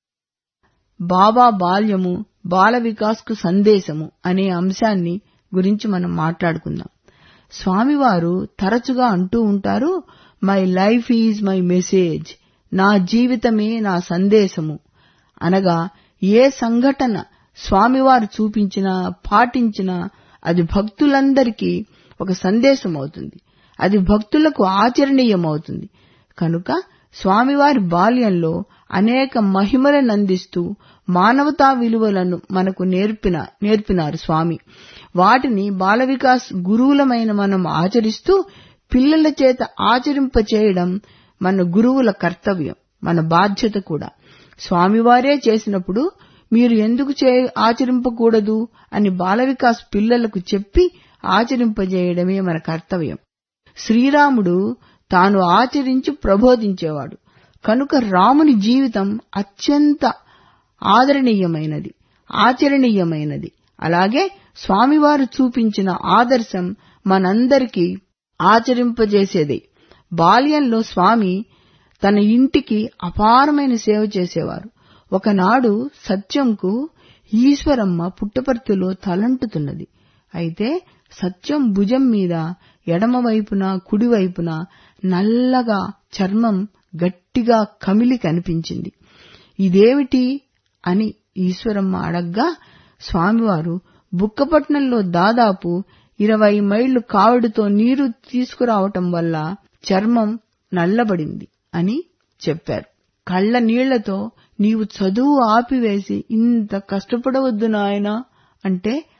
బాబా బాల్యము బాల వికాస్కు సందేశము అనే అంశాన్ని గురించి మనం మాట్లాడుకుందాం స్వామివారు తరచుగా అంటూ ఉంటారు my life is my message నా జీవితమే నా సందేశము అనగా ఏ సంఘటన స్వామివారు చూపించినా పాటించినా అది భక్తులందరికీ ఒక సందేశం అవుతుంది అది భక్తులకు ఆచరణీయమవుతుంది కనుక స్వామివారి బాల్యంలో అనేక మహిమలను అందిస్తూ మానవతా విలువలను మనకు నేర్పిన నేర్పినారు స్వామి వాటిని బాల వికాస్ గురువులమైన మనం ఆచరిస్తూ పిల్లల చేత ఆచరింపచేయడం మన గురువుల కర్తవ్యం మన బాధ్యత కూడా స్వామివారే చేసినప్పుడు మీరు ఎందుకు చే ఆచరింపకూడదు అని బాల వికాస్ పిల్లలకు చెప్పి ఆచరింపజేయడమే మన కర్తవ్యం శ్రీరాముడు తాను ఆచరించి ప్రబోధించేవాడు కనుక రాముని జీవితం అత్యంత ఆదరణీయమైనది ఆచరణీయమైనది అలాగే స్వామివారు చూపించిన ఆదర్శం మనందరికీ ఆచరింపజేసేదే బాల్యంలో స్వామి తన ఇంటికి అపారమైన సేవ చేసేవారు ఒకనాడు సత్యంకు ఈశ్వరమ్మ పుట్టపర్తిలో తలంటుతున్నది అయితే సత్యం భుజం మీద ఎడమవైపున కుడివైపున నల్లగా చర్మం గట్టిగా కమిలి కనిపించింది ఇదేమిటి అని ఈశ్వరమ్మ అడగ్గా స్వామివారు బుక్కపట్నంలో దాదాపు ఇరవై మైళ్లు కావడితో నీరు తీసుకురావటం వల్ల చర్మం నల్లబడింది అని చెప్పారు కళ్ల నీళ్లతో నీవు చదువు ఆపివేసి ఇంత కష్టపడవద్దు నాయనా అంటే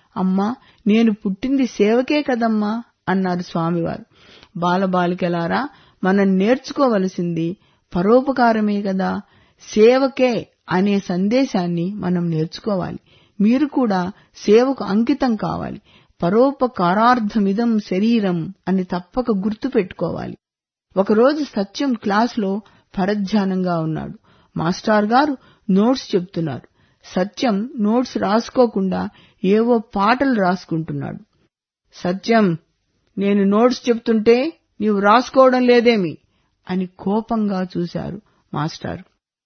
అమ్మా నేను పుట్టింది సేవకే కదమ్మా అన్నారు స్వామివారు బాలబాలికలారా మనం నేర్చుకోవలసింది పరోపకారమే కదా సేవకే అనే సందేశాన్ని మనం నేర్చుకోవాలి మీరు కూడా సేవకు అంకితం కావాలి పరోపకారార్థమిదం శరీరం అని తప్పక గుర్తు పెట్టుకోవాలి ఒకరోజు సత్యం క్లాసులో పరధ్యానంగా ఉన్నాడు మాస్టార్ గారు నోట్స్ చెప్తున్నారు సత్యం నోట్స్ రాసుకోకుండా ఏవో పాటలు రాసుకుంటున్నాడు సత్యం నేను నోట్స్ చెప్తుంటే నీవు రాసుకోవడం లేదేమి అని కోపంగా చూశారు మాస్టారు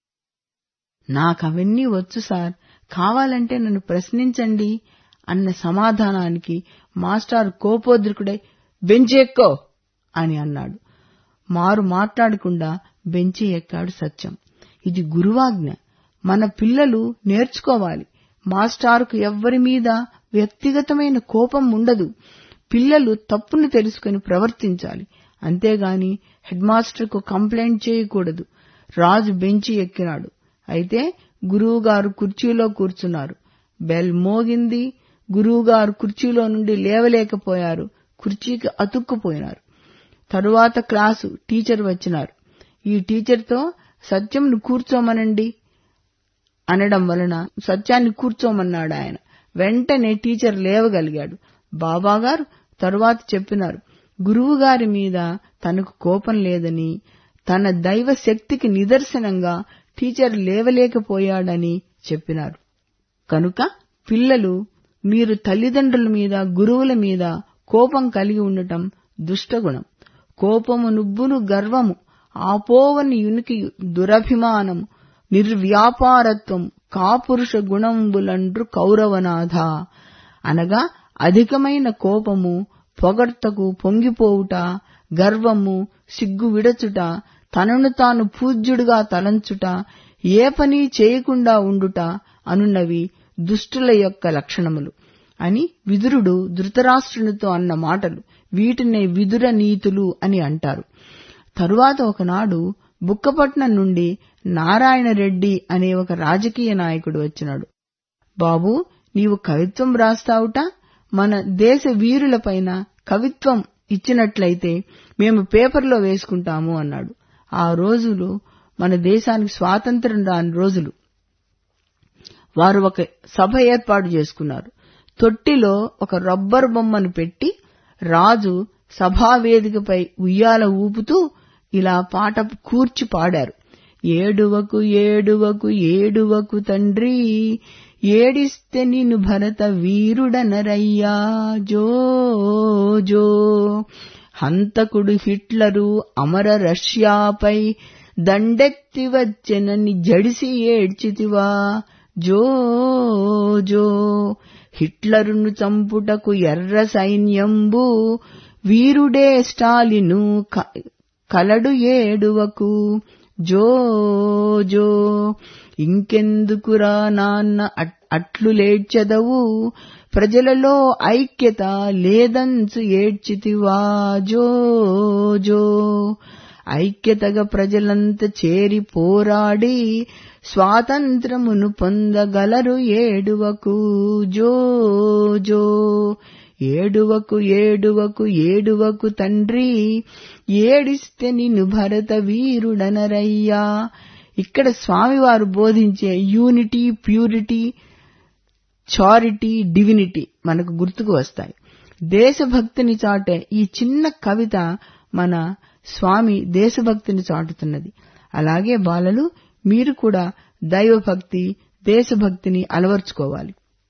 నాకవన్నీ వచ్చు సార్ కావాలంటే నన్ను ప్రశ్నించండి అన్న సమాధానానికి మాస్టారు కోపోద్రికుడై బెంచి ఎక్కో అని అన్నాడు మారు మాట్లాడకుండా బెంచి ఎక్కాడు సత్యం ఇది గురువాజ్ఞ మన పిల్లలు నేర్చుకోవాలి మాస్టారుకు ఎవ్వరి మీద వ్యక్తిగతమైన కోపం ఉండదు పిల్లలు తప్పును తెలుసుకుని ప్రవర్తించాలి అంతేగాని హెడ్ మాస్టర్కు కంప్లైంట్ చేయకూడదు రాజు బెంచి ఎక్కినాడు అయితే గురువుగారు కుర్చీలో కూర్చున్నారు బెల్ మోగింది గురువుగారు కుర్చీలో నుండి లేవలేకపోయారు కుర్చీకి అతుక్కుపోయినారు తరువాత క్లాసు టీచర్ వచ్చినారు ఈ టీచర్తో సత్యంను కూర్చోమనండి అనడం వలన సత్యాన్ని కూర్చోమన్నాడు ఆయన వెంటనే టీచర్ లేవగలిగాడు బాబాగారు తరువాత చెప్పినారు గురువుగారి మీద తనకు కోపం లేదని తన దైవ శక్తికి నిదర్శనంగా టీచర్ లేవలేకపోయాడని చెప్పినారు కనుక పిల్లలు మీరు తల్లిదండ్రుల మీద గురువుల మీద కోపం కలిగి ఉండటం దుష్టగుణం కోపము నుబ్బును గర్వము ఆపోవని యునికి దురభిమానము నిర్వ్యాపారత్వం కాపురుష గుణంబులండ్రు కౌరవనాథ అనగా అధికమైన కోపము పొగడ్తకు పొంగిపోవుట గర్వము సిగ్గు విడచుట తనను తాను పూజ్యుడుగా తలంచుట ఏ పని చేయకుండా ఉండుట అనున్నవి దుష్టుల యొక్క లక్షణములు అని విదురుడు ధృతరాష్ట్రునితో అన్న మాటలు వీటినే విదుర నీతులు అని అంటారు తరువాత ఒకనాడు బుక్కపట్నం నుండి నారాయణ రెడ్డి అనే ఒక రాజకీయ నాయకుడు వచ్చినాడు బాబు నీవు కవిత్వం రాస్తావుట మన దేశ వీరులపైన కవిత్వం ఇచ్చినట్లయితే మేము పేపర్లో వేసుకుంటాము అన్నాడు ఆ రోజులు మన దేశానికి స్వాతంత్రం రాని రోజులు వారు ఒక సభ ఏర్పాటు చేసుకున్నారు తొట్టిలో ఒక రబ్బర్ బొమ్మను పెట్టి రాజు సభావేదికపై ఉయ్యాల ఊపుతూ ఇలా పాట కూర్చి పాడారు ఏడువకు ఏడువకు ఏడువకు తండ్రి ఏడిస్తే నిన్ను భరత వీరుడనరయ్యా జో జో హంతకుడు హిట్లరు అమర రష్యాపై దండెత్తి వచ్చెనని జడిసి ఏడ్చితివా జో జో హిట్లరును చంపుటకు ఎర్ర సైన్యంబు వీరుడే స్టాలిను కలడు ఏడువకు జో జో ఇంకెందుకురా నాన్న అట్లు లేడ్చెదవు ప్రజలలో ఐక్యత లేదంచు ఏడ్చితివా జో జో ఐక్యతగా ప్రజలంత చేరి పోరాడి స్వాతంత్రమును పొందగలరు ఏడువకు జో జో ఏడువకు ఏడువకు ఏడువకు తండ్రి ఏడిస్తే నిన్ను భరత వీరుడనరయ్యా ఇక్కడ స్వామివారు బోధించే యూనిటీ ప్యూరిటీ చారిటీ డివినిటీ మనకు గుర్తుకు వస్తాయి దేశభక్తిని చాటే ఈ చిన్న కవిత మన స్వామి దేశభక్తిని చాటుతున్నది అలాగే బాలలు మీరు కూడా దైవభక్తి దేశభక్తిని అలవర్చుకోవాలి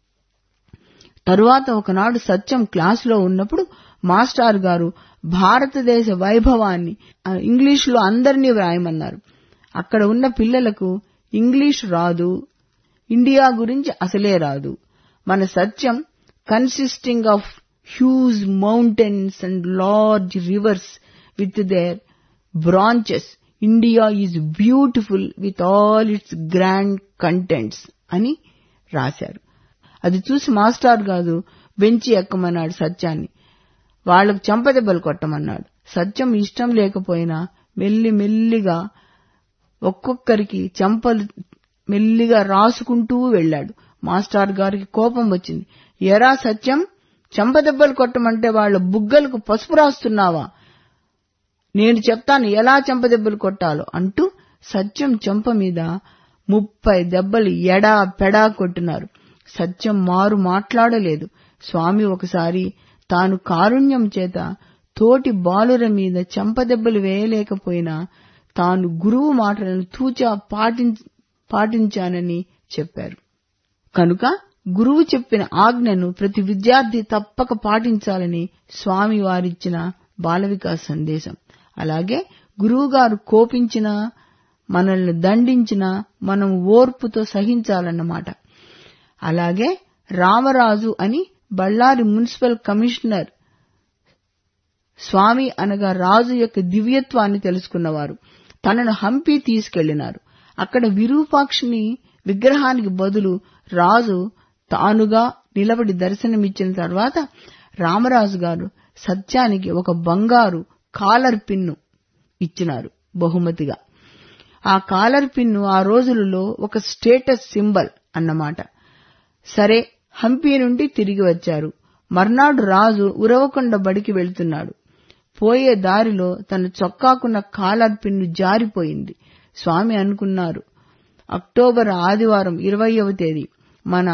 తరువాత ఒకనాడు సత్యం క్లాసులో ఉన్నప్పుడు మాస్టార్ గారు భారతదేశ వైభవాన్ని ఇంగ్లీష్లో అందరినీ వ్రాయమన్నారు అక్కడ ఉన్న పిల్లలకు ఇంగ్లీష్ రాదు ఇండియా గురించి అసలే రాదు మన సత్యం consisting of huge mountains and large rivers with their branches India is beautiful with all its grand contents అని రాశారు అది చూసి మాస్టర్ కాదు బెంచి ఎక్కమన్నాడు సత్యాన్ని వాళ్లకు చెంపదెబ్బలు కొట్టమన్నాడు సత్యం ఇష్టం లేకపోయినా మెల్లి మెల్లిగా ఒక్కొక్కరికి చెంపలు మెల్లిగా రాసుకుంటూ వెళ్లాడు మాస్టర్ గారికి కోపం వచ్చింది ఎరా సత్యం చెంపదెబ్బలు కొట్టమంటే వాళ్ళ బుగ్గలకు పసుపు రాస్తున్నావా నేను చెప్తాను ఎలా చెంపదెబ్బలు కొట్టాలో అంటూ సత్యం చెంప మీద ముప్పై దెబ్బలు ఎడా పెడా కొట్టినారు సత్యం మారు మాట్లాడలేదు స్వామి ఒకసారి తాను కారుణ్యం చేత తోటి బాలుర మీద చెంపదెబ్బలు వేయలేకపోయినా తాను గురువు మాటలను తూచా పాటించ- పాటించానని చెప్పారు కనుక గురువు చెప్పిన ఆజ్ఞను ప్రతి విద్యార్థి తప్పక పాటించాలని స్వామి వారిచ్చిన బాల వికాస్ సందేశం అలాగే గురువుగారు కోపించినా మనల్ని దండించినా మనం ఓర్పుతో సహించాలన్నమాట అలాగే రామరాజు అని బళ్ళారి మున్సిపల్ కమిషనర్ స్వామి అనగా రాజు యొక్క దివ్యత్వాన్ని తెలుసుకున్నవారు తనను హంపి తీసుకెళ్లినారు అక్కడ విరూపాక్షిని విగ్రహానికి బదులు రాజు తానుగా నిలబడి దర్శనమిచ్చిన తర్వాత రామరాజు గారు సత్యానికి ఒక బంగారు కాలర్ పిన్ను ఇచ్చినారు బహుమతిగా ఆ కాలర్ పిన్ను ఆ రోజులలో ఒక స్టేటస్ సింబల్ అన్నమాట సరే హంపి నుండి తిరిగి వచ్చారు మర్నాడు రాజు ఉరవకొండ బడికి వెళ్తున్నాడు పోయే దారిలో తన చొక్కాకున్న కాలర్ పిన్ను జారిపోయింది స్వామి అనుకున్నారు అక్టోబర్ ఆదివారం ఇరవయవ తేదీ మన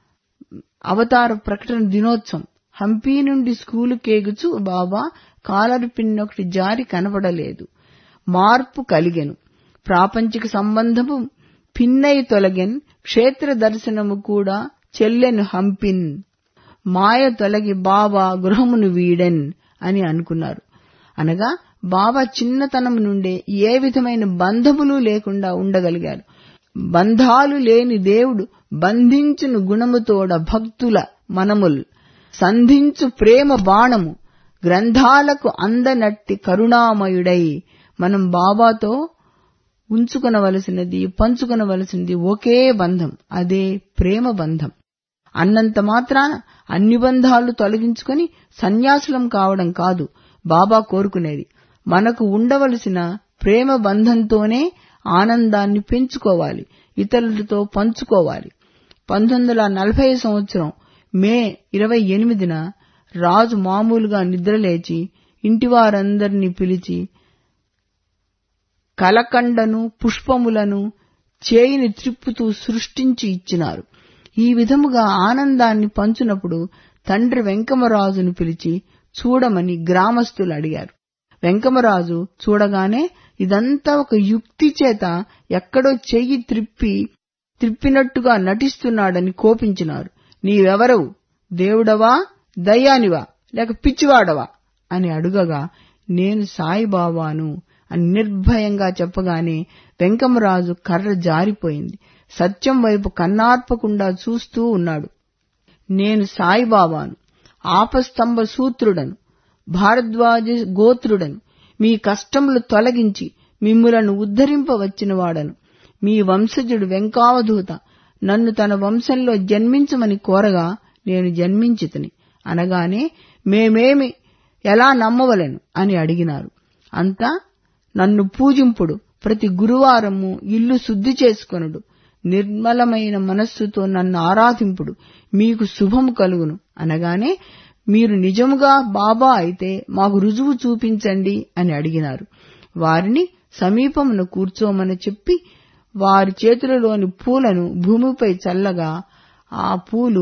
అవతార ప్రకటన దినోత్సవం హంపి నుండి స్కూలు కేగుచు బాబా కాలర్ పిన్ ఒకటి జారి కనపడలేదు మార్పు కలిగెను ప్రాపంచిక సంబంధము పిన్నై తొలగెన్ క్షేత్ర దర్శనము కూడా చెల్లెను హంపిన్ మాయ తొలగి బాబా గృహమును వీడెన్ అని అనుకున్నారు అనగా బాబా చిన్నతనం నుండే ఏ విధమైన బంధములు లేకుండా ఉండగలిగారు బంధాలు లేని దేవుడు బంధించును గుణముతోడ భక్తుల మనముల్ సంధించు ప్రేమ బాణము గ్రంథాలకు అందనట్టి కరుణామయుడై మనం బాబాతో ఉంచుకొనవలసినది పంచుకొనవలసినది ఒకే బంధం అదే ప్రేమ బంధం అన్నంత మాత్రాన అన్ని బంధాలు తొలగించుకొని సన్యాసులం కావడం కాదు బాబా కోరుకునేది మనకు ఉండవలసిన ప్రేమ బంధంతోనే ఆనందాన్ని పెంచుకోవాలి ఇతరులతో పంచుకోవాలి పంతొమ్మిది వందల నలభై సంవత్సరం మే ఇరవై ఎనిమిదిన రాజు మామూలుగా నిద్రలేచి ఇంటివారందరినీ పిలిచి కలకండను పుష్పములను చేయిని త్రిప్పుతూ సృష్టించి ఇచ్చినారు ఈ విధముగా ఆనందాన్ని పంచునప్పుడు తండ్రి వెంకమరాజును పిలిచి చూడమని గ్రామస్తులు అడిగారు వెంకమరాజు చూడగానే ఇదంతా ఒక యుక్తి చేత ఎక్కడో చెయ్యి త్రిప్పి త్రిప్పినట్టుగా నటిస్తున్నాడని కోపించినారు నీవెవరవు దేవుడవా దయ్యానివా లేక పిచ్చివాడవా అని అడుగగా నేను సాయిబాబాను అని నిర్భయంగా చెప్పగానే వెంకమరాజు కర్ర జారిపోయింది సత్యం వైపు కన్నార్పకుండా చూస్తూ ఉన్నాడు నేను సాయిబాబాను ఆపస్తంభ సూత్రుడను భారద్వాజ గోత్రుడను మీ కష్టములు తొలగించి మిమ్ములను ఉద్ధరింపవచ్చిన వాడను మీ వంశజుడు వెంకావధూత నన్ను తన వంశంలో జన్మించమని కోరగా నేను జన్మించితిని అనగానే మేమేమి ఎలా నమ్మవలెను అని అడిగినారు అంతా నన్ను పూజింపుడు ప్రతి గురువారము ఇల్లు శుద్ధి చేసుకొనుడు నిర్మలమైన మనస్సుతో నన్ను ఆరాధింపుడు మీకు శుభము కలుగును అనగానే మీరు నిజముగా బాబా అయితే మాకు రుజువు చూపించండి అని అడిగినారు వారిని సమీపమున కూర్చోమని చెప్పి వారి చేతులలోని పూలను భూమిపై చల్లగా ఆ పూలు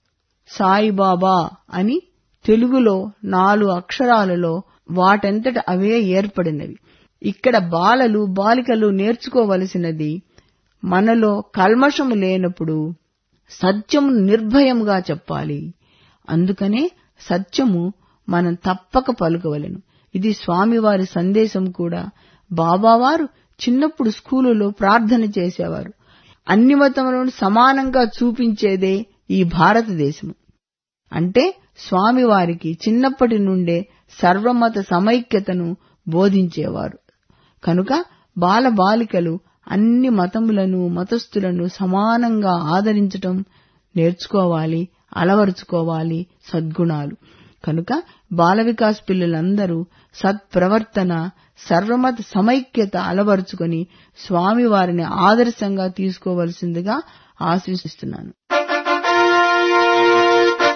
సాయిబాబా అని తెలుగులో నాలుగు అక్షరాలలో వాటంతట అవే ఏర్పడినవి ఇక్కడ బాలలు బాలికలు నేర్చుకోవలసినది మనలో కల్మషము లేనప్పుడు సత్యము నిర్భయంగా చెప్పాలి అందుకనే సత్యము మనం తప్పక పలుకవలెను ఇది స్వామివారి సందేశం కూడా బాబావారు చిన్నప్పుడు స్కూలులో ప్రార్థన చేసేవారు అన్ని మతములను సమానంగా చూపించేదే ఈ భారతదేశము అంటే స్వామివారికి చిన్నప్పటి నుండే సర్వమత సమైక్యతను బోధించేవారు కనుక బాల బాలికలు అన్ని మతములను మతస్థులను సమానంగా ఆదరించటం నేర్చుకోవాలి అలవరుచుకోవాలి సద్గుణాలు కనుక బాల వికాస్ పిల్లలందరూ సత్ప్రవర్తన సర్వమత సమైక్యత అలవరుచుకొని స్వామివారిని ఆదర్శంగా తీసుకోవలసిందిగా ఆశిస్తున్నాను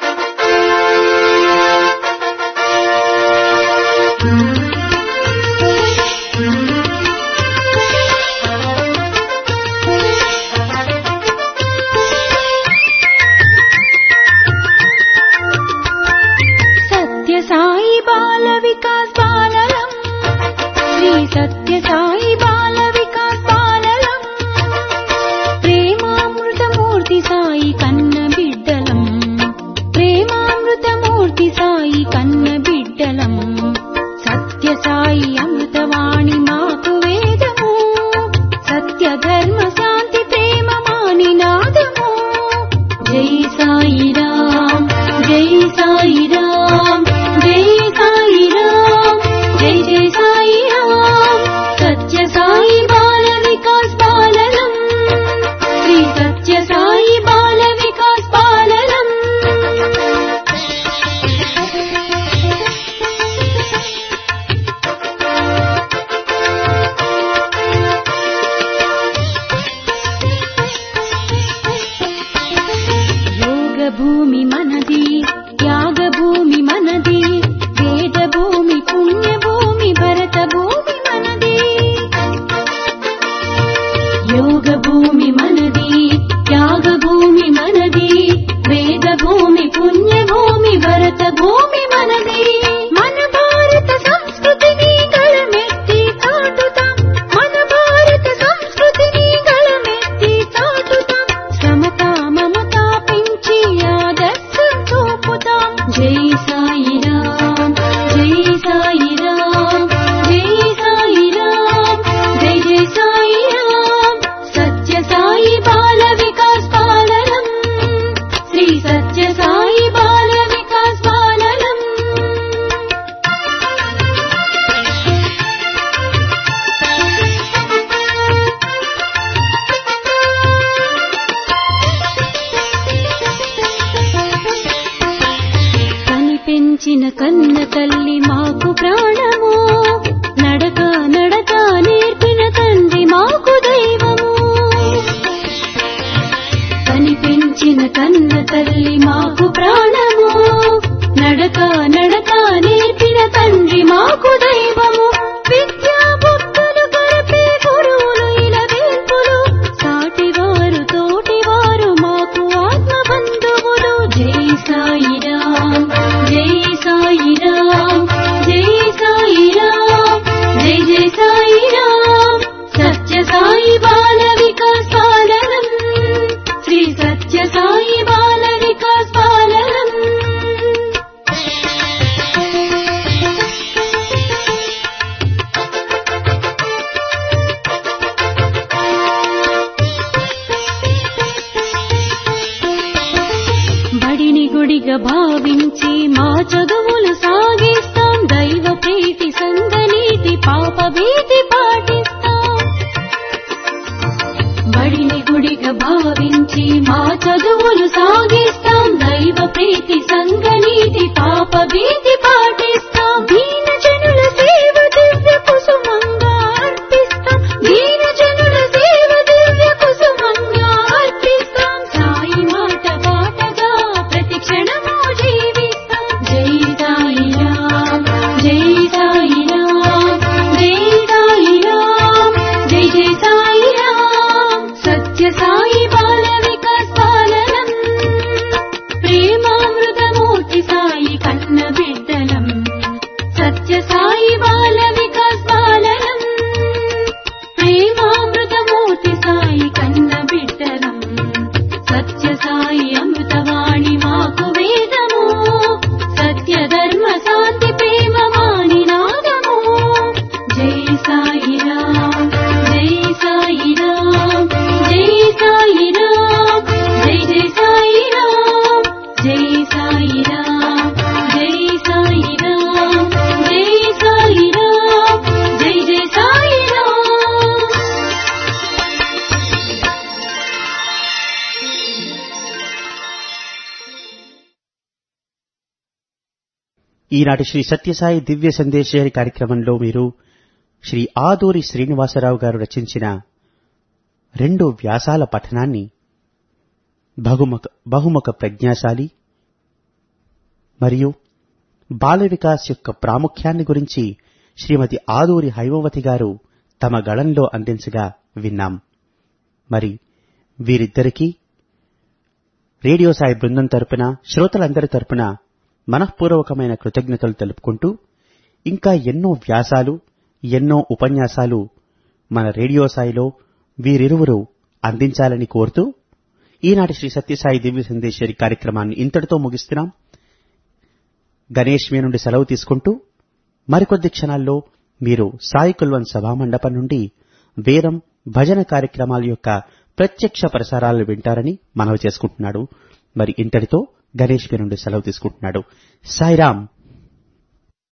పెంచిన కన్న తల్లి మాకు ప్రాణము నడక నడక నేర్పిన తండ్రి మాకు దైవము కనిపించిన కన్న తల్లి మాకు ప్రాణము నడక నడక నేర్పిన తండ్రి మాకు దైవము విద్యా భక్తులు గడిపే గురువులు ఇలా వేల్పులు సాటివారు తోటివారు మాకు ఆత్మ బంధువులు జై సాయిరాం జై సాయిరాం జై సాయిరాం జై జై సాయిరాం సత్య సాయి బాల వికాస్ పాలనం శ్రీ సత్య సాయి బాల వికాస్ పాలనం బడిని గుడిగా భావించి మా చదువులు సాగిస్తాం దైవ ప్రీతి సంగనీతి పాప భీతి పాటిస్తాం బడిని గుడిగా భావించి మా చదువులు సాగిస్తాం దైవ ప్రీతి సంగనీతి పాప భీతి పాటిస్తాం దీన జనుల సేవ దివ్య కుసుమంగా అర్పిస్తాం దీన జనుల సేవ దివ్య కుసుమంగా అర్పిస్తాం సాయి మాట పాటగా ప్రతి క్షణము జీవిస్తాం జై సాయిరాం జై సాయిరాం జై సాయిరాం జై జై సాయిరాం సత్య సాయి బాల వికాస్ పాలనం ప్రేమామృతమూర్తి సాయి కన్న బిడ్డలం సత్య సాయి బాల వికాస్ పాలనం ప్రేమామృతమూర్తి సాయి కన్న బిడ్డలం సత్య సాయి అమృతవాణి మాకు వేదము సత్య ధర్మ శాంతి ప్రేమ వాణి నాదము జై సాయిరాం జై సాయిరాం జై సాయిరాం జై జై సాయిరాం జై సాయిరాం జై సాయిరాం జై సాయిరాం జై జై సాయిరాం ఈనాటి శ్రీ సత్యసాయి దివ్య సందేశారి కార్యక్రమంలో మీరు శ్రీ ఆదూరి శ్రీనివాసరావు గారు రచించిన రెండు వ్యాసాల పఠనాన్ని బహుముఖ బహుముఖ ప్రజ్ఞాశాలి మరియు బాల వికాస్ యొక్క ప్రాముఖ్యాన్ని గురించి శ్రీమతి ఆదూరి హైమవతి గారు తమ గళంలో అందించగా విన్నాం మరి వీరిద్దరికీ రేడియో సాయి బృందం తరపున శ్రోతలందరి తరపున మనఃపూర్వకమైన కృతజ్ఞతలు తెలుపుకుంటూ ఇంకా ఎన్నో వ్యాసాలు ఎన్నో ఉపన్యాసాలు మన రేడియో సాయిలో వీరిరువురు అందించాలని కోరుతూ ఈనాటి శ్రీ సత్యసాయి దివ్య సందేశ్వరి కార్యక్రమాన్ని ఇంతటితో ముగిస్తున్నాం గణేష్ మీ నుండి సెలవు తీసుకుంటూ మరికొద్ది క్షణాల్లో మీరు సాయి కుల్వన్ సభామండపం నుండి వేదం భజన కార్యక్రమాల యొక్క ప్రత్యక్ష ప్రసారాలు వింటారని మనవి చేసుకుంటున్నాడు మరి ఇంతటితో గణేష్ మీ నుండి సెలవు తీసుకుంటున్నాడు సాయిరాం